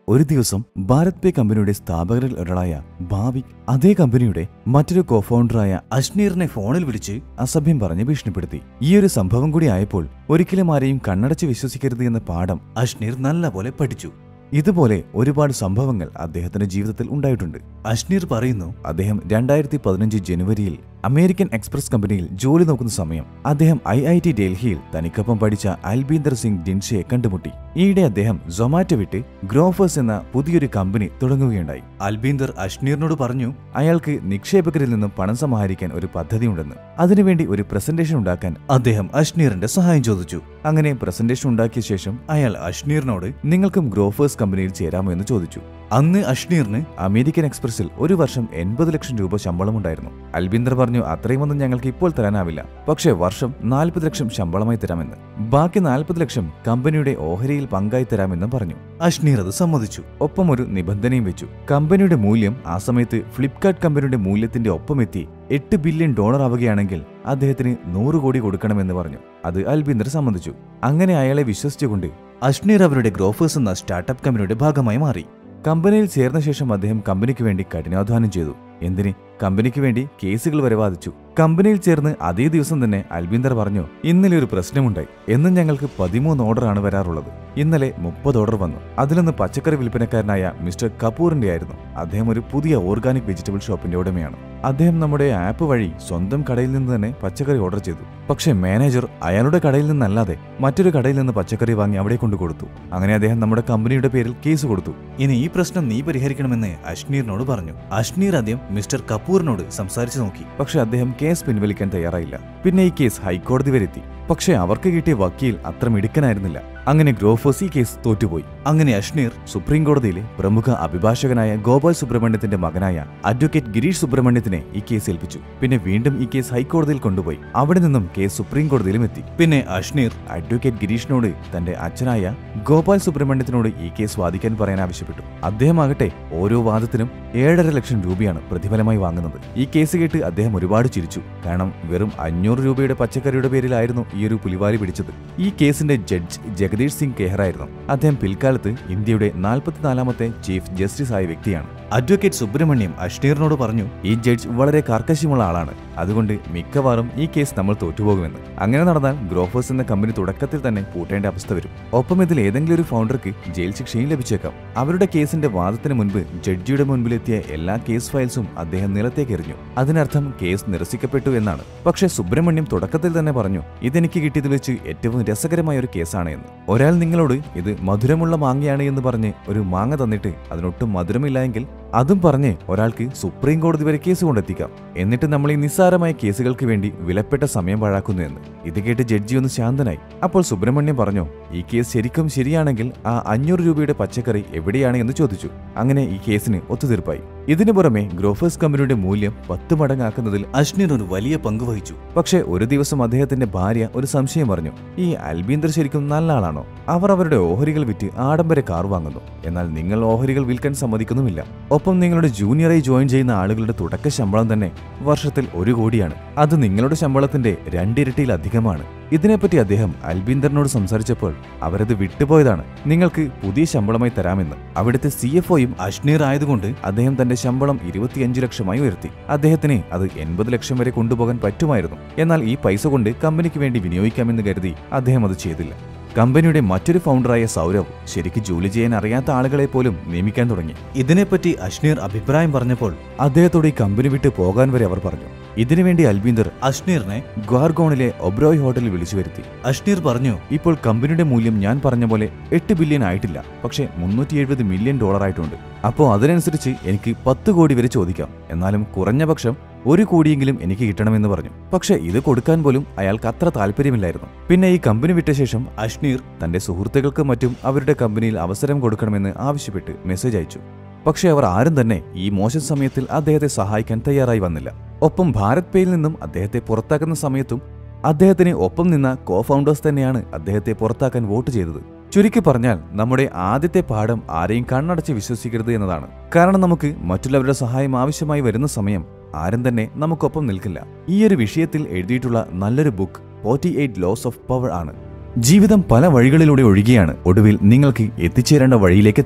ഒരു ദിവസം ഭാരത് പേ കമ്പനിയുടെ സ്ഥാപകരിൽ ഒരാളായ ഭാവിക് അതേ കമ്പനിയുടെ മറ്റൊരു കോഫൗണ്ടറായ അഷ്നീറിനെ ഫോണിൽ വിളിച്ച് അസഭ്യം പറഞ്ഞ് ഭീഷണിപ്പെടുത്തി ഈ ഒരു സംഭവം കൂടി ആയപ്പോൾ ഒരിക്കലും ആരെയും കണ്ണടച്ച് വിശ്വസിക്കരുത് എന്ന പാഠം അഷ്നീർ നല്ലപോലെ പഠിച്ചു ഇതുപോലെ ഒരുപാട് സംഭവങ്ങൾ അദ്ദേഹത്തിന്റെ ജീവിതത്തിൽ ഉണ്ടായിട്ടുണ്ട് അഷ്നീർ പറയുന്നു അദ്ദേഹം രണ്ടായിരത്തി പതിനഞ്ച് ജനുവരിയിൽ അമേരിക്കൻ എക്സ്പ്രസ് കമ്പനിയിൽ ജോലി നോക്കുന്ന സമയം അദ്ദേഹം ഐ ഐ ടി ഡൽഹിയിൽ തനിക്കൊപ്പം പഠിച്ച അൽബീന്ദർ സിംഗ് ഡിൻഷയെ കണ്ടുമുട്ടി ഈയിടെ അദ്ദേഹം സൊമാറ്റോ വിട്ട് ഗ്രോഫേഴ്സ് എന്ന പുതിയൊരു കമ്പനി തുടങ്ങുകയുണ്ടായി അൽബീന്ദർ അഷ്നീറിനോട് പറഞ്ഞു അയാൾക്ക് നിക്ഷേപകരിൽ നിന്നും പണം സമാഹരിക്കാൻ ഒരു പദ്ധതിയുണ്ടെന്ന് അതിനുവേണ്ടി ഒരു പ്രസന്റേഷൻ ഉണ്ടാക്കാൻ അദ്ദേഹം അഷ്നീറിന്റെ സഹായം ചോദിച്ചു അങ്ങനെ പ്രസന്റേഷൻ ഉണ്ടാക്കിയ ശേഷം അയാൾ അഷ്നീറിനോട് നിങ്ങൾക്കും ഗ്രോഫേഴ്സ് കമ്പനിയിൽ ചേരാമോ എന്ന് ചോദിച്ചു അന്ന് അഷ്നീറിന് അമേരിക്കൻ എക്സ്പ്രസിൽ ഒരു വർഷം എൺപത് ലക്ഷം രൂപ ശമ്പളമുണ്ടായിരുന്നു അൽബിന്ദർ പറഞ്ഞു അത്രയുമൊന്നും ഞങ്ങൾക്ക് ഇപ്പോൾ തരാനാവില്ല പക്ഷേ വർഷം നാൽപ്പത് ലക്ഷം ശമ്പളമായി തരാമെന്ന് ബാക്കി നാൽപ്പത് ലക്ഷം കമ്പനിയുടെ ഓഹരിയിൽ പങ്കായി തരാമെന്നും പറഞ്ഞു അഷ്നീർ അത് സമ്മതിച്ചു ഒപ്പം ഒരു നിബന്ധനയും വെച്ചു കമ്പനിയുടെ മൂല്യം ആ സമയത്ത് ഫ്ലിപ്കാർട്ട് കമ്പനിയുടെ മൂല്യത്തിന്റെ ഒപ്പമെത്തി എട്ട് ബില്യൺ ഡോളർ ആവുകയാണെങ്കിൽ അദ്ദേഹത്തിന് നൂറ് കോടി കൊടുക്കണമെന്ന് പറഞ്ഞു അത് അൽബിന്ദർ സമ്മതിച്ചു അങ്ങനെ അയാളെ വിശ്വസിച്ചുകൊണ്ട് അഷ്നീർ അവരുടെ ഗ്രോഫേഴ്സ് എന്ന സ്റ്റാർട്ടപ്പ് കമ്പനിയുടെ ഭാഗമായി മാറി കമ്പനിയിൽ ചേർന്ന ശേഷം അദ്ദേഹം കമ്പനിക്ക് വേണ്ടി കഠിനാധ്വാനം ചെയ്തു എന്തിന് കമ്പനിക്ക് വേണ്ടി കേസുകൾ വരെ വാദിച്ചു കമ്പനിയിൽ ചേർന്ന് അതേ ദിവസം തന്നെ അൽബിന്ദർ പറഞ്ഞു ഇന്നലെ ഒരു പ്രശ്നമുണ്ടായി എന്നും ഞങ്ങൾക്ക് പതിമൂന്ന് ഓർഡറാണ് വരാറുള്ളത് ഇന്നലെ മുപ്പത് ഓർഡർ വന്നു അതിലൊന്ന് പച്ചക്കറി വിൽപ്പനക്കാരനായ മിസ്റ്റർ കപൂറിന്റെ ആയിരുന്നു അദ്ദേഹം ഒരു പുതിയ ഓർഗാനിക് വെജിറ്റബിൾ ഷോപ്പിന്റെ ഉടമയാണ് അദ്ദേഹം നമ്മുടെ ആപ്പ് വഴി സ്വന്തം കടയിൽ നിന്ന് തന്നെ പച്ചക്കറി ഓർഡർ ചെയ്തു പക്ഷേ മാനേജർ അയാളുടെ കടയിൽ നിന്നല്ലാതെ മറ്റൊരു കടയിൽ നിന്ന് പച്ചക്കറി വാങ്ങി അവിടെ കൊണ്ടു കൊടുത്തു അങ്ങനെ അദ്ദേഹം നമ്മുടെ കമ്പനിയുടെ പേരിൽ കേസ് കൊടുത്തു ഇനി ഈ പ്രശ്നം നീ പരിഹരിക്കണമെന്ന് അഷ്നീറിനോട് പറഞ്ഞു അഷ്നീർ ആദ്യം മിസ്റ്റർ കപൂറിനോട് സംസാരിച്ചു നോക്കി പക്ഷെ അദ്ദേഹം കേസ് പിൻവലിക്കാൻ തയ്യാറായില്ല പിന്നെ ഈ കേസ് ഹൈക്കോടതി വരെ എത്തി പക്ഷേ അവർക്ക് കിട്ടിയ വക്കീൽ അത്ര മിടുക്കനായിരുന്നില്ല അങ്ങനെ ഗ്രോഫേഴ്സ് ഈ കേസ് തോറ്റുപോയി അങ്ങനെ അഷ്നീർ സുപ്രീം കോടതിയിലെ പ്രമുഖ അഭിഭാഷകനായ ഗോപാൽ സുബ്രഹ്മണ്യത്തിന്റെ മകനായ അഡ്വക്കേറ്റ് ഗിരീഷ് സുബ്രഹ്മണ്യത്തിനെ ഈ കേസ് ഏൽപ്പിച്ചു പിന്നെ വീണ്ടും ഈ കേസ് ഹൈക്കോടതിയിൽ കൊണ്ടുപോയി അവിടെ നിന്നും കേസ് സുപ്രീം കോടതിയിലും എത്തി പിന്നെ അഷ്നീർ അഡ്വക്കേറ്റ് ഗിരീഷിനോട് തന്റെ അച്ഛനായ ഗോപാൽ സുബ്രഹ്മണ്യത്തിനോട് ഈ കേസ് വാദിക്കാൻ പറയാൻ ആവശ്യപ്പെട്ടു അദ്ദേഹമാകട്ടെ ഓരോ വാദത്തിനും ഏഴര ലക്ഷം രൂപയാണ് പ്രതിഫലമായി വാങ്ങുന്നത് ഈ കേസ് കേട്ട് അദ്ദേഹം ഒരുപാട് ചിരിച്ചു കാരണം വെറും അഞ്ഞൂറ് രൂപയുടെ പച്ചക്കറിയുടെ പേരിലായിരുന്നു ഈ ഒരു പുലിവാലി പിടിച്ചത് ഈ കേസിന്റെ ജഡ്ജ് ജഗദീഷ് സിംഗ് കെഹ്റായിരുന്നു അദ്ദേഹം പിൽക്കാലത്ത് ഇന്ത്യയുടെ നാൽപ്പത്തിനാലാമത്തെ ചീഫ് ജസ്റ്റിസ് ആയ വ്യക്തിയാണ് അഡ്വക്കേറ്റ് സുബ്രഹ്മണ്യം അഷ്നീറിനോട് പറഞ്ഞു ഈ ജഡ്ജ് വളരെ കർക്കശമുള്ള ആളാണ് അതുകൊണ്ട് മിക്കവാറും ഈ കേസ് നമ്മൾ തോറ്റുപോകുമെന്ന് അങ്ങനെ നടന്നാൽ ഗ്രോഫേഴ്സ് എന്ന കമ്പനി തുടക്കത്തിൽ തന്നെ പൂട്ടേണ്ട അവസ്ഥ വരും ഒപ്പം ഇതിൽ ഏതെങ്കിലും ഒരു ഫൗണ്ടർക്ക് ജയിൽ ശിക്ഷയും ലഭിച്ചേക്കാം അവരുടെ കേസിന്റെ വാദത്തിന് മുൻപ് ജഡ്ജിയുടെ മുൻപിലെത്തിയ എല്ലാ കേസ് ഫയൽസും അദ്ദേഹം നിലത്തേക്ക് എറിഞ്ഞു അതിനർത്ഥം കേസ് നിരസിക്കപ്പെട്ടു എന്നാണ് പക്ഷേ സുബ്രഹ്മണ്യം തുടക്കത്തിൽ തന്നെ പറഞ്ഞു ഇതെനിക്ക് കിട്ടിയതിൽ വെച്ച് ഏറ്റവും രസകരമായ ഒരു കേസാണ് എന്ന് ഒരാൾ നിങ്ങളോട് ഇത് മധുരമുള്ള മാങ്ങയാണ് എന്ന് പറഞ്ഞ് ഒരു മാങ്ങ തന്നിട്ട് അതിനൊട്ടും മധുരമില്ല എങ്കിൽ അതും പറഞ്ഞ് ഒരാൾക്ക് സുപ്രീം കോടതി വരെ കേസ് കൊണ്ടെത്തിക്കാം എന്നിട്ട് നമ്മൾ ഈ നിസ്സാരമായ കേസുകൾക്ക് വേണ്ടി വിലപ്പെട്ട സമയം പാഴാക്കുന്നു എന്ന് ഇത് കേട്ട് ജഡ്ജി ഒന്ന് ശാന്തനായി അപ്പോൾ സുബ്രഹ്മണ്യം പറഞ്ഞു ഈ കേസ് ശരിക്കും ശരിയാണെങ്കിൽ ആ അഞ്ഞൂറ് രൂപയുടെ പച്ചക്കറി എവിടെയാണ് എന്ന് ചോദിച്ചു അങ്ങനെ ഈ കേസിന് ഒത്തുതീർപ്പായി ഇതിനു പുറമെ ഗ്രോഫേഴ്സ് കമ്പനിയുടെ മൂല്യം പത്ത് മടങ്ങാക്കുന്നതിൽ അഷ്നീർ ഒരു വലിയ പങ്ക് വഹിച്ചു പക്ഷേ ഒരു ദിവസം അദ്ദേഹത്തിന്റെ ഭാര്യ ഒരു സംശയം പറഞ്ഞു ഈ അൽബീന്ദർ ശരിക്കും നല്ല ആളാണോ അവർ അവരുടെ ഓഹരികൾ വിറ്റ് ആഡംബര കാർ വാങ്ങുന്നു എന്നാൽ നിങ്ങൾ ഓഹരികൾ വിൽക്കാൻ സമ്മതിക്കുന്നുമില്ല ഒപ്പം നിങ്ങളുടെ ജൂനിയറായി ജോയിൻ ചെയ്യുന്ന ആളുകളുടെ തുടക്ക ശമ്പളം തന്നെ വർഷത്തിൽ ഒരു കോടിയാണ് അത് നിങ്ങളുടെ ശമ്പളത്തിന്റെ രണ്ടിരട്ടിയിലധികമാണ് ഇതിനെപ്പറ്റി അദ്ദേഹം അൽബീന്ദറിനോട് സംസാരിച്ചപ്പോൾ അവരത് വിട്ടുപോയതാണ് നിങ്ങൾക്ക് പുതിയ ശമ്പളമായി തരാമെന്ന് അവിടുത്തെ സി എഫ് ഒയും അഷ്നീർ ആയതുകൊണ്ട് അദ്ദേഹം തന്റെ ശമ്പളം ഇരുപത്തിയഞ്ച് ലക്ഷമായി ഉയർത്തി അദ്ദേഹത്തിന് അത് എൺപത് ലക്ഷം വരെ കൊണ്ടുപോകാൻ പറ്റുമായിരുന്നു എന്നാൽ ഈ പൈസ കൊണ്ട് കമ്പനിക്ക് വേണ്ടി വിനിയോഗിക്കാമെന്ന് കരുതി അദ്ദേഹം അത് ചെയ്തില്ല കമ്പനിയുടെ മറ്റൊരു ഫൗണ്ടറായ സൗരവ് ശരിക്ക് ജോലി ചെയ്യാൻ അറിയാത്ത ആളുകളെ പോലും നിയമിക്കാൻ തുടങ്ങി ഇതിനെപ്പറ്റി അഷ്നീർ അഭിപ്രായം പറഞ്ഞപ്പോൾ അദ്ദേഹത്തോട് ഈ കമ്പനി വിട്ട് പോകാൻ വരെ അവർ പറഞ്ഞു ഇതിനുവേണ്ടി അൽബീന്ദർ അഷ്നീറിനെ ഗ്വാർഗോണിലെ ഒബ്രോയ് ഹോട്ടലിൽ വിളിച്ചു വരുത്തി അഷ്നീർ പറഞ്ഞു ഇപ്പോൾ കമ്പനിയുടെ മൂല്യം ഞാൻ പറഞ്ഞ പോലെ എട്ട് ബില്യൺ ആയിട്ടില്ല പക്ഷേ മുന്നൂറ്റി എഴുപത് മില്യൺ ഡോളർ ആയിട്ടുണ്ട് അപ്പോൾ അതിനനുസരിച്ച് എനിക്ക് പത്ത് കോടി വരെ ചോദിക്കാം എന്നാലും കുറഞ്ഞ പക്ഷം ഒരു കോടിയെങ്കിലും എനിക്ക് കിട്ടണമെന്ന് പറഞ്ഞു പക്ഷേ ഇത് കൊടുക്കാൻ പോലും അയാൾക്ക് അത്ര താല്പര്യമില്ലായിരുന്നു പിന്നെ ഈ കമ്പനി വിട്ട ശേഷം അഷ്നീർ തന്റെ സുഹൃത്തുക്കൾക്ക് മറ്റും അവരുടെ കമ്പനിയിൽ അവസരം കൊടുക്കണമെന്ന് ആവശ്യപ്പെട്ട് മെസ്സേജ് അയച്ചു പക്ഷേ അവർ ആരും തന്നെ ഈ മോശം സമയത്തിൽ അദ്ദേഹത്തെ സഹായിക്കാൻ തയ്യാറായി വന്നില്ല ഒപ്പം ഭാരത് പേയിൽ നിന്നും അദ്ദേഹത്തെ പുറത്താക്കുന്ന സമയത്തും അദ്ദേഹത്തിന് ഒപ്പം നിന്ന കോ ഫൗണ്ടേഴ്സ് തന്നെയാണ് അദ്ദേഹത്തെ പുറത്താക്കാൻ വോട്ട് ചെയ്തത് ചുരുക്കി പറഞ്ഞാൽ നമ്മുടെ ആദ്യത്തെ പാഠം ആരെയും കണ്ണടച്ച് വിശ്വസിക്കരുത് എന്നതാണ് കാരണം നമുക്ക് മറ്റുള്ളവരുടെ സഹായം ആവശ്യമായി വരുന്ന സമയം ആരും തന്നെ നമുക്കൊപ്പം നിൽക്കില്ല ഈ ഒരു വിഷയത്തിൽ എഴുതിയിട്ടുള്ള നല്ലൊരു book forty eight laws of power ആണ് ജീവിതം പല വഴികളിലൂടെ ഒഴുകിയാണ് ഒടുവിൽ നിങ്ങൾക്ക് എത്തിച്ചേരേണ്ട വഴിയിലേക്ക് എത്തുക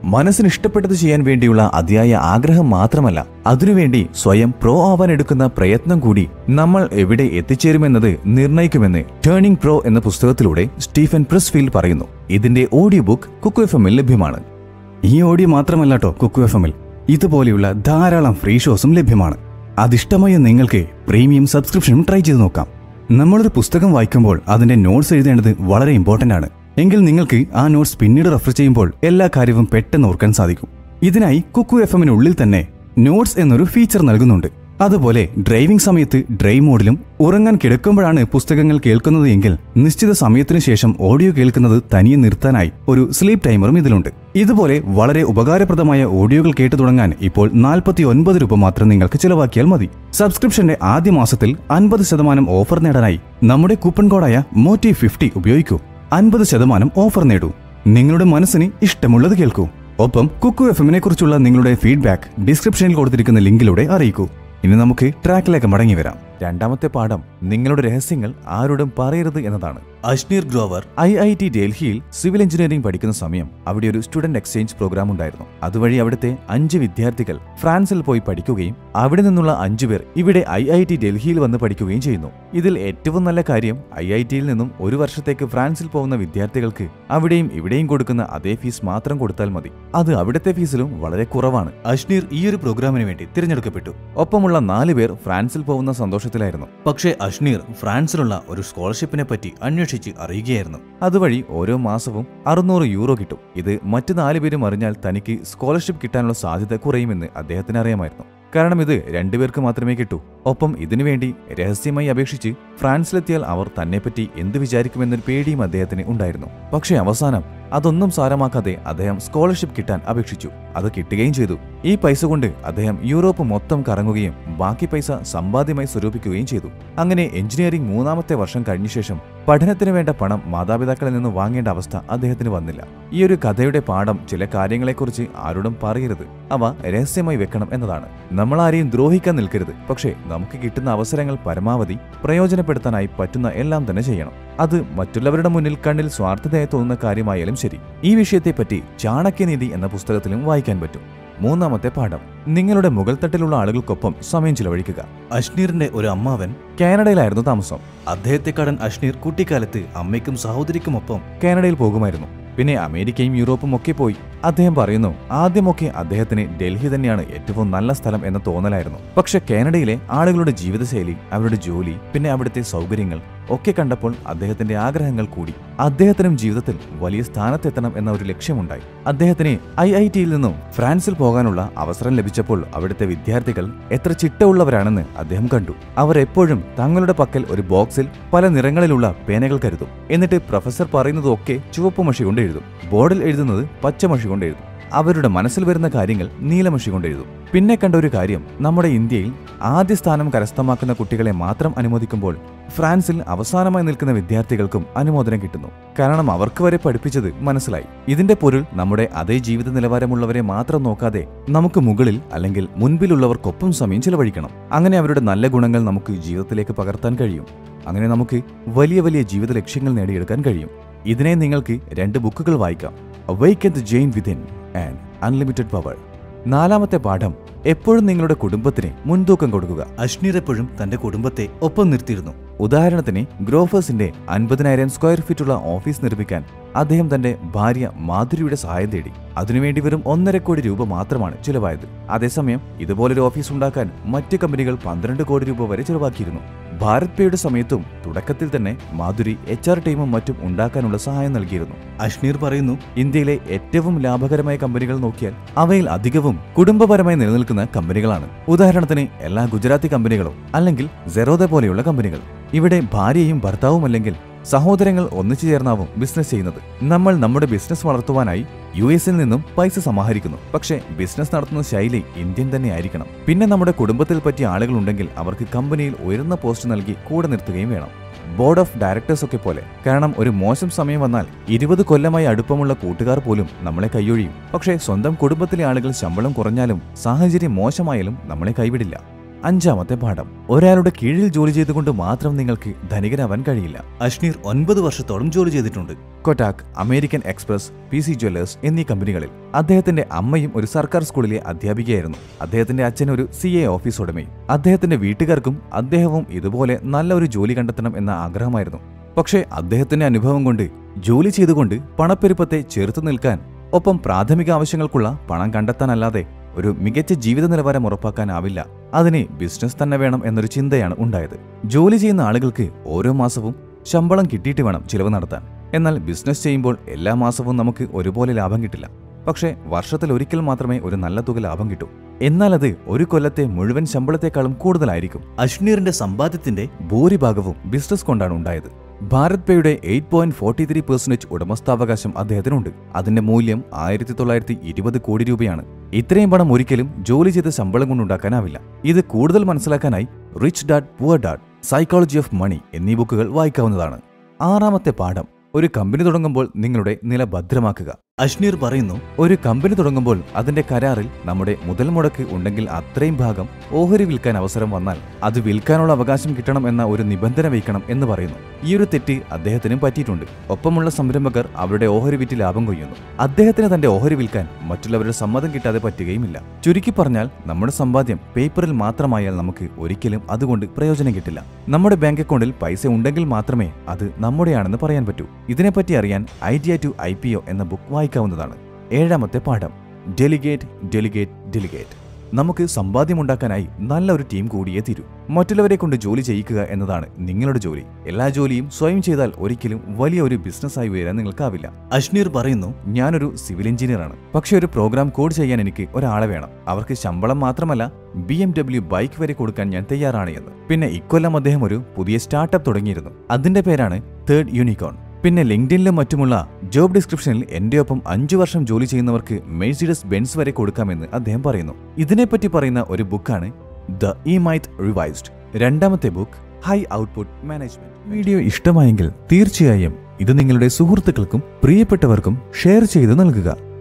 മനസ്സിന് ഇഷ്ടപ്പെട്ടത് ചെയ്യാൻ വേണ്ടിയുള്ള അതിയായ ആഗ്രഹം മാത്രമല്ല അതിനുവേണ്ടി സ്വയം പ്രോ ആവാൻ എടുക്കുന്ന പ്രയത്നം കൂടി നമ്മൾ എവിടെ എത്തിച്ചേരുമെന്നത് നിർണ്ണയിക്കുമെന്ന് ടേണിംഗ് പ്രോ എന്ന പുസ്തകത്തിലൂടെ സ്റ്റീഫൻ പ്രസ്ഫീൽഡ് പറയുന്നു ഇതിന്റെ ഓഡിയോ ബുക്ക് കുക്കു എഫ് എമ്മിൽ ലഭ്യമാണ് ഈ ഓഡിയോ മാത്രമല്ല കേട്ടോ കുക്കു എഫ് എമ്മിൽ ഇതുപോലെയുള്ള ധാരാളം ഫ്രീ ഷോസും ലഭ്യമാണ് അതിഷ്ടമായ നിങ്ങൾക്ക് പ്രീമിയം സബ്സ്ക്രിപ്ഷനും ട്രൈ ചെയ്ത് നോക്കാം നമ്മളൊരു പുസ്തകം വായിക്കുമ്പോൾ അതിന്റെ നോട്ട്സ് എഴുതേണ്ടത് വളരെ ഇമ്പോർട്ടന്റ് ആണ് എങ്കിൽ നിങ്ങൾക്ക് ആ നോട്ട്സ് പിന്നീട് റെഫർ ചെയ്യുമ്പോൾ എല്ലാ കാര്യവും പെട്ടെന്ന് ഓർക്കാൻ സാധിക്കും ഇതിനായി കുക്കു എഫ് എമ്മിനുള്ളിൽ തന്നെ നോട്ട്സ് എന്നൊരു ഫീച്ചർ നൽകുന്നുണ്ട് അതുപോലെ ഡ്രൈവിംഗ് സമയത്ത് ഡ്രൈവ് മോഡിലും ഉറങ്ങാൻ കിടക്കുമ്പോഴാണ് പുസ്തകങ്ങൾ കേൾക്കുന്നത് എങ്കിൽ നിശ്ചിത സമയത്തിനു ശേഷം ഓഡിയോ കേൾക്കുന്നത് തനിയെ നിർത്താനായി ഒരു സ്ലീപ്പ് ടൈമറും ഇതിലുണ്ട് ഇതുപോലെ വളരെ ഉപകാരപ്രദമായ ഓഡിയോകൾ കേട്ടു തുടങ്ങാൻ ഇപ്പോൾ നാൽപ്പത്തി ഒൻപത് രൂപ മാത്രം നിങ്ങൾക്ക് ചിലവാക്കിയാൽ മതി സബ്സ്ക്രിപ്ഷന്റെ ആദ്യ മാസത്തിൽ അൻപത് ശതമാനം ഓഫർ നേടാനായി നമ്മുടെ കൂപ്പൺ കോഡായ മോട്ടി ഫിഫ്റ്റി ഉപയോഗിക്കൂ അൻപത് ശതമാനം ഓഫർ നേടൂ നിങ്ങളുടെ മനസ്സിന് ഇഷ്ടമുള്ളത് കേൾക്കൂ ഒപ്പം കുക്കു എഫ് എമ്മിനെ കുറിച്ചുള്ള നിങ്ങളുടെ ഫീഡ്ബാക്ക് ഡിസ്ക്രിപ്ഷനിൽ കൊടുത്തിരിക്കുന്ന ലിങ്കിലൂടെ അറിയിക്കൂ ഇനി നമുക്ക് ട്രാക്കിലേക്ക് മടങ്ങി വരാം രണ്ടാമത്തെ പാഠം നിങ്ങളുടെ രഹസ്യങ്ങൾ ആരോടും പറയരുത് എന്നതാണ് Ashneer Grover I I T ഡൽഹിയിൽ സിവിൽ എഞ്ചിനീയറിംഗ് പഠിക്കുന്ന സമയം അവിടെ ഒരു സ്റ്റുഡന്റ് എക്സ്ചേഞ്ച് പ്രോഗ്രാം ഉണ്ടായിരുന്നു അതുവഴി അവിടുത്തെ അഞ്ച് വിദ്യാർത്ഥികൾ ഫ്രാൻസിൽ പോയി പഠിക്കുകയും അവിടെ നിന്നുള്ള അഞ്ചു പേർ ഇവിടെ ഐ ഐ ടി ഡൽഹിയിൽ വന്ന് പഠിക്കുകയും ചെയ്യുന്നു ഇതിൽ ഏറ്റവും നല്ല കാര്യം ഐ ഐ ടിയിൽ നിന്നും ഒരു വർഷത്തേക്ക് ഫ്രാൻസിൽ പോകുന്ന വിദ്യാർത്ഥികൾക്ക് അവിടെയും ഇവിടെയും കൊടുക്കുന്ന അതേ ഫീസ് മാത്രം കൊടുത്താൽ മതി അത് അവിടുത്തെ ഫീസിലും വളരെ കുറവാണ് അഷ്നീർ ഈ ഒരു പ്രോഗ്രാമിന് വേണ്ടി തിരഞ്ഞെടുക്കപ്പെട്ടു ഒപ്പമുള്ള നാല് പേർ ഫ്രാൻസിൽ പോകുന്ന സന്തോഷത്തിലായിരുന്നു പക്ഷേ അഷ്നീർ ഫ്രാൻസിലുള്ള ഒരു സ്കോളർഷിപ്പിനെ പറ്റി അന്വേഷിച്ച് അറിയുകയായിരുന്നു അതുവഴി ഓരോ മാസവും അറുന്നൂറ് യൂറോ കിട്ടും ഇത് മറ്റു നാല് പേരും അറിഞ്ഞാൽ തനിക്ക് സ്കോളർഷിപ്പ് കിട്ടാനുള്ള സാധ്യത കുറയുമെന്ന് അദ്ദേഹത്തിന് അറിയാമായിരുന്നു കാരണം ഇത് രണ്ടുപേർക്ക് മാത്രമേ കിട്ടൂ ഒപ്പം ഇതിനുവേണ്ടി രഹസ്യമായി അപേക്ഷിച്ച് ഫ്രാൻസിലെത്തിയാൽ അവർ തന്നെപ്പറ്റി എന്ത് വിചാരിക്കുമെന്നൊരു പേടിയും അദ്ദേഹത്തിന് ഉണ്ടായിരുന്നു പക്ഷേ അവസാനം അതൊന്നും സാരമാക്കാതെ അദ്ദേഹം സ്കോളർഷിപ്പ് കിട്ടാൻ അപേക്ഷിച്ചു അത് കിട്ടുകയും ചെയ്തു ഈ പൈസ കൊണ്ട് അദ്ദേഹം യൂറോപ്പ് മൊത്തം കറങ്ങുകയും ബാക്കി പൈസ സമ്പാദ്യമായി സ്വരൂപിക്കുകയും ചെയ്തു അങ്ങനെ എഞ്ചിനീയറിംഗ് മൂന്നാമത്തെ വർഷം കഴിഞ്ഞ ശേഷം പഠനത്തിന് വേണ്ട പണം മാതാപിതാക്കളിൽ നിന്ന് വാങ്ങേണ്ട അവസ്ഥ അദ്ദേഹത്തിന് വന്നില്ല ഈ ഒരു കഥയുടെ പാഠം ചില കാര്യങ്ങളെക്കുറിച്ച് ആരോടും പറയരുത് അവ രഹസ്യമായി വെക്കണം എന്നതാണ് നമ്മൾ ആരെയും ദ്രോഹിക്കാൻ നിൽക്കരുത് പക്ഷേ നമുക്ക് കിട്ടുന്ന അവസരങ്ങൾ പരമാവധി പ്രയോജനപ്പെടുത്താനായി പറ്റുന്ന എല്ലാം തന്നെ ചെയ്യണം അത് മറ്റുള്ളവരുടെ മുന്നിൽ കണ്ണിൽ സ്വാർത്ഥതയായി തോന്നുന്ന കാര്യമായാലും ശരി ഈ വിഷയത്തെപ്പറ്റി ചാണക്യനീതി എന്ന പുസ്തകത്തിലും വായിക്കാൻ പറ്റും മൂന്നാമത്തെ പാഠം നിങ്ങളുടെ മുകൾ തട്ടിലുള്ള ആളുകൾക്കൊപ്പം സമയം ചിലവഴിക്കുക അഷ്നീറിന്റെ ഒരു അമ്മാവൻ കാനഡയിലായിരുന്നു താമസം അദ്ദേഹത്തെക്കാടൻ അഷ്നീർ കുട്ടിക്കാലത്ത് അമ്മയ്ക്കും സഹോദരിക്കുമൊപ്പം കാനഡയിൽ പോകുമായിരുന്നു പിന്നെ അമേരിക്കയും യൂറോപ്പും ഒക്കെ പോയി അദ്ദേഹം പറയുന്നു ആദ്യമൊക്കെ അദ്ദേഹത്തിന് ഡൽഹി തന്നെയാണ് ഏറ്റവും നല്ല സ്ഥലം എന്ന തോന്നലായിരുന്നു പക്ഷെ കാനഡയിലെ ആളുകളുടെ ജീവിതശൈലി അവരുടെ ജോലി പിന്നെ അവിടുത്തെ സൗകര്യങ്ങൾ ഒക്കെ കണ്ടപ്പോൾ അദ്ദേഹത്തിന്റെ ആഗ്രഹങ്ങൾ കൂടി അദ്ദേഹത്തിനും ജീവിതത്തിൽ വലിയ സ്ഥാനത്തെത്തണം എന്ന ഒരു ലക്ഷ്യമുണ്ടായി അദ്ദേഹത്തിന് ഐ ഐ ടിയിൽ നിന്നും ഫ്രാൻസിൽ പോകാനുള്ള അവസരം ലഭിച്ചപ്പോൾ അവിടുത്തെ വിദ്യാർത്ഥികൾ എത്ര ചിട്ടയുള്ളവരാണെന്ന് അദ്ദേഹം കണ്ടു അവർ എപ്പോഴും തങ്ങളുടെ പക്കൽ ഒരു ബോക്സിൽ പല നിറങ്ങളിലുള്ള പേനകൾ കരുതും എന്നിട്ട് പ്രൊഫസർ പറയുന്നതൊക്കെ ചുവപ്പ് മഷി കൊണ്ട് എഴുതും ബോർഡിൽ എഴുതുന്നത് പച്ചമഷി കൊണ്ട് എഴുതും അവരുടെ മനസ്സിൽ വരുന്ന കാര്യങ്ങൾ നീലമഷി കൊണ്ട് എഴുതും പിന്നെ കണ്ട ഒരു കാര്യം നമ്മുടെ ഇന്ത്യയിൽ ആദ്യ സ്ഥാനം കരസ്ഥമാക്കുന്ന കുട്ടികളെ മാത്രം അനുമോദിക്കുമ്പോൾ ഫ്രാൻസിൽ അവസാനമായി നിൽക്കുന്ന വിദ്യാർത്ഥികൾക്കും അനുമോദനം കിട്ടുന്നു കാരണം അവർക്ക് വരെ പഠിപ്പിച്ചത് മനസ്സിലായി ഇതിന്റെ പൊരുൾ നമ്മുടെ അതേ ജീവിത നിലവാരമുള്ളവരെ മാത്രം നോക്കാതെ നമുക്ക് മുകളിൽ അല്ലെങ്കിൽ മുൻപിലുള്ളവർക്കൊപ്പം സമയം ചിലവഴിക്കണം അങ്ങനെ അവരുടെ നല്ല ഗുണങ്ങൾ നമുക്ക് ജീവിതത്തിലേക്ക് പകർത്താൻ കഴിയും അങ്ങനെ നമുക്ക് വലിയ വലിയ ജീവിത ലക്ഷ്യങ്ങൾ നേടിയെടുക്കാൻ കഴിയും ഇതിനെ നിങ്ങൾക്ക് രണ്ട് ബുക്കുകൾ വായിക്കാം awake the giant within and unlimited power നാലാമത്തെ പാഠം എപ്പോഴും നിങ്ങളുടെ കുടുംബത്തിന് മുൻതൂക്കം കൊടുക്കുക അഷ്നീർ എപ്പോഴും തന്റെ കുടുംബത്തെ ഒപ്പം നിർത്തിയിരുന്നു ഉദാഹരണത്തിന് ഗ്രോഫേഴ്സിന്റെ അൻപതിനായിരം സ്ക്വയർ ഫീറ്റുള്ള ഓഫീസ് നിർമ്മിക്കാൻ അദ്ദേഹം തന്റെ ഭാര്യ മാധുരിയുടെ സഹായം തേടി അതിനുവേണ്ടി വെറും ഒന്നര കോടി രൂപ മാത്രമാണ് ചിലവായത് അതേസമയം ഇതുപോലൊരു ഓഫീസ് ഉണ്ടാക്കാൻ മറ്റ് കമ്പനികൾ പന്ത്രണ്ട് കോടി രൂപ വരെ ചിലവാക്കിയിരുന്നു ഭാരത് പേയുടെ സമയത്തും തുടക്കത്തിൽ തന്നെ മാധുരി എച്ച് ആർ ടീമും മറ്റും ഉണ്ടാക്കാനുള്ള സഹായം നൽകിയിരുന്നു അഷ്നീർ പറയുന്നു ഇന്ത്യയിലെ ഏറ്റവും ലാഭകരമായ കമ്പനികൾ നോക്കിയാൽ അവയിൽ അധികവും കുടുംബപരമായി നിലനിൽക്കുന്ന കമ്പനികളാണ് ഉദാഹരണത്തിന് എല്ലാ ഗുജറാത്തി കമ്പനികളോ അല്ലെങ്കിൽ സെറോദ പോലെയുള്ള കമ്പനികൾ ഇവിടെ ഭാര്യയും ഭർത്താവും അല്ലെങ്കിൽ സഹോദരങ്ങൾ ഒന്നിച്ചു ചേർന്നാവും ബിസിനസ് ചെയ്യുന്നത് നമ്മൾ നമ്മുടെ ബിസിനസ് വളർത്തുവാനായി യു എസിൽ നിന്നും പൈസ സമാഹരിക്കുന്നു പക്ഷേ ബിസിനസ് നടത്തുന്ന ശൈലി ഇന്ത്യൻ തന്നെ ആയിരിക്കണം പിന്നെ നമ്മുടെ കുടുംബത്തിൽ പറ്റിയ ആളുകൾ ഉണ്ടെങ്കിൽ അവർക്ക് കമ്പനിയിൽ ഉയർന്ന പോസ്റ്റ് നൽകി കൂടെ നിർത്തുകയും വേണം ബോർഡ് ഓഫ് ഡയറക്ടേഴ്സ് ഒക്കെ പോലെ കാരണം ഒരു മോശം സമയം വന്നാൽ ഇരുപത് കൊല്ലമായി അടുപ്പമുള്ള കൂട്ടുകാർ പോലും നമ്മളെ കൈയൊഴിയും പക്ഷേ സ്വന്തം കുടുംബത്തിലെ ആളുകൾ ശമ്പളം കുറഞ്ഞാലും സാഹചര്യം മോശമായാലും നമ്മളെ കൈവിടില്ല അഞ്ചാമത്തെ പാഠം ഒരാളുടെ കീഴിൽ ജോലി ചെയ്തുകൊണ്ട് മാത്രം നിങ്ങൾക്ക് ധനികനാവാൻ കഴിയില്ല അഷ്നീർ ഒൻപത് വർഷത്തോളം ജോലി ചെയ്തിട്ടുണ്ട് Kotak American Express P C Jewellers എന്നീ കമ്പനികളിൽ അദ്ദേഹത്തിന്റെ അമ്മയും ഒരു സർക്കാർ സ്കൂളിലെ അധ്യാപികയായിരുന്നു അദ്ദേഹത്തിന്റെ അച്ഛൻ ഒരു സി എ ഓഫീസ് ഉടമയും അദ്ദേഹത്തിന്റെ വീട്ടുകാർക്കും അദ്ദേഹവും ഇതുപോലെ നല്ല ഒരു ജോലി കണ്ടെത്തണം എന്ന ആഗ്രഹമായിരുന്നു പക്ഷേ അദ്ദേഹത്തിന്റെ അനുഭവം കൊണ്ട് ജോലി ചെയ്തുകൊണ്ട് പണപ്പെരുപ്പത്തെ ചെറുത്തു നിൽക്കാൻ ഒപ്പം പ്രാഥമിക ആവശ്യങ്ങൾക്കുള്ള പണം കണ്ടെത്താനല്ലാതെ ഒരു മികച്ച ജീവിത നിലവാരം ഉറപ്പാക്കാനാവില്ല അതിന് ബിസിനസ് തന്നെ വേണം എന്നൊരു ചിന്തയാണ് ഉണ്ടായത് ജോലി ചെയ്യുന്ന ആളുകൾക്ക് ഓരോ മാസവും ശമ്പളം കിട്ടിയിട്ട് വേണം ചിലവ് നടത്താൻ എന്നാൽ ബിസിനസ് ചെയ്യുമ്പോൾ എല്ലാ മാസവും നമുക്ക് ഒരുപോലെ ലാഭം കിട്ടില്ല പക്ഷേ വർഷത്തിൽ ഒരിക്കൽ മാത്രമേ ഒരു നല്ല തുക ലാഭം കിട്ടൂ എന്നാൽ അത് ഒരു കൊല്ലത്തെ മുഴുവൻ ശമ്പളത്തെക്കാളും കൂടുതലായിരിക്കും അഷ്നീറിന്റെ സമ്പാദ്യത്തിന്റെ ഭൂരിഭാഗവും ബിസിനസ് കൊണ്ടാണ് ഉണ്ടായത് ഭാരത് പേയുടെ eight point forty three percentage ഉടമസ്ഥാവകാശം അദ്ദേഹത്തിനുണ്ട് അതിന്റെ മൂല്യം ആയിരത്തി തൊള്ളായിരത്തി ഇരുപത് കോടി രൂപയാണ് ഇത്രയും പണം ഒരിക്കലും ജോലി ചെയ്ത ശമ്പളം കൊണ്ടുണ്ടാക്കാനാവില്ല ഇത് കൂടുതൽ മനസ്സിലാക്കാനായി rich dad poor dad psychology of money എന്നീ ബുക്കുകൾ വായിക്കാവുന്നതാണ് ആറാമത്തെ പാഠം ഒരു കമ്പനി തുടങ്ങുമ്പോൾ നിങ്ങളുടെ നില ഭദ്രമാക്കുക അഷ്നീർ പറയുന്നു ഒരു കമ്പനി തുടങ്ങുമ്പോൾ അതിന്റെ കരാറിൽ നമ്മുടെ മുതൽ മുടക്ക് ഉണ്ടെങ്കിൽ അത്രയും ഭാഗം ഓഹരി വിൽക്കാൻ അവസരം വന്നാൽ അത് വിൽക്കാനുള്ള അവകാശം കിട്ടണം എന്ന ഒരു നിബന്ധന വയ്ക്കണം എന്ന് പറയുന്നു ഈ ഒരു തെറ്റ് അദ്ദേഹത്തിനും പറ്റിയിട്ടുണ്ട് ഒപ്പമുള്ള സംരംഭകർ അവരുടെ ഓഹരി വിറ്റ് ലാഭം കൊയ്യുന്നു അദ്ദേഹത്തിന് തന്റെ ഓഹരി വിൽക്കാൻ മറ്റുള്ളവരുടെ സമ്മതം കിട്ടാതെ പറ്റുകയുമില്ല ചുരുക്കി പറഞ്ഞാൽ നമ്മുടെ സമ്പാദ്യം പേപ്പറിൽ മാത്രമായാൽ നമുക്ക് ഒരിക്കലും അതുകൊണ്ട് പ്രയോജനം കിട്ടില്ല നമ്മുടെ ബാങ്ക് അക്കൗണ്ടിൽ പൈസ ഉണ്ടെങ്കിൽ മാത്രമേ അത് നമ്മുടെയാണെന്ന് പറയാൻ പറ്റൂ ഇതിനെപ്പറ്റി അറിയാൻ idea to I P O എന്ന ബുക്ക് വായിക്കാവുന്നതാണ് ഏഴാമത്തെ പാഠം ഡെലിഗേറ്റ് ഡെലിഗേറ്റ് ഡെലിഗേറ്റ് നമുക്ക് സമ്പാദ്യമുണ്ടാക്കാനായി നല്ല ഒരു ടീം കൂടിയേ തീരൂ മറ്റുള്ളവരെ കൊണ്ട് ജോലി ചെയ്യിക്കുക എന്നതാണ് നിങ്ങളുടെ ജോലി എല്ലാ ജോലിയും സ്വയം ചെയ്താൽ ഒരിക്കലും വലിയ ഒരു ബിസിനസ്സായി ഉയരാൻ നിങ്ങൾക്കാവില്ല അഷ്നീർ പറയുന്നു ഞാനൊരു സിവിൽ എഞ്ചിനീയറാണ് പക്ഷെ ഒരു പ്രോഗ്രാം കോഡ് ചെയ്യാൻ എനിക്ക് ഒരാളെ വേണം അവർക്ക് ശമ്പളം മാത്രമല്ല ബി എം ഡബ്ല്യു ബൈക്ക് വരെ കൊടുക്കാൻ ഞാൻ തയ്യാറാണ് എന്ന് പിന്നെ ഇക്കൊല്ലം അദ്ദേഹം ഒരു പുതിയ സ്റ്റാർട്ടപ്പ് തുടങ്ങിയിരുന്നു അതിന്റെ പേരാണ് തേർഡ് യൂണിക്കോൺ പിന്നെ ലിങ്ക്ഡിനിലും മറ്റുമുള്ള ജോബ് ഡിസ്ക്രിപ്ഷനിൽ എന്റെ ഒപ്പം അഞ്ചു വർഷം ജോലി ചെയ്യുന്നവർക്ക് മെഴ്സിഡസ് ബെൻസ് വരെ കൊടുക്കാമെന്ന് അദ്ദേഹം പറയുന്നു ഇതിനെപ്പറ്റി പറയുന്ന ഒരു ബുക്കാണ് ദ ഇ മൈത്ത് റിവൈസ്ഡ് രണ്ടാമത്തെ book high output management video ഇഷ്ടമായെങ്കിൽ തീർച്ചയായും ഇത് നിങ്ങളുടെ സുഹൃത്തുക്കൾക്കും പ്രിയപ്പെട്ടവർക്കും ഷെയർ ചെയ്ത് നൽകുക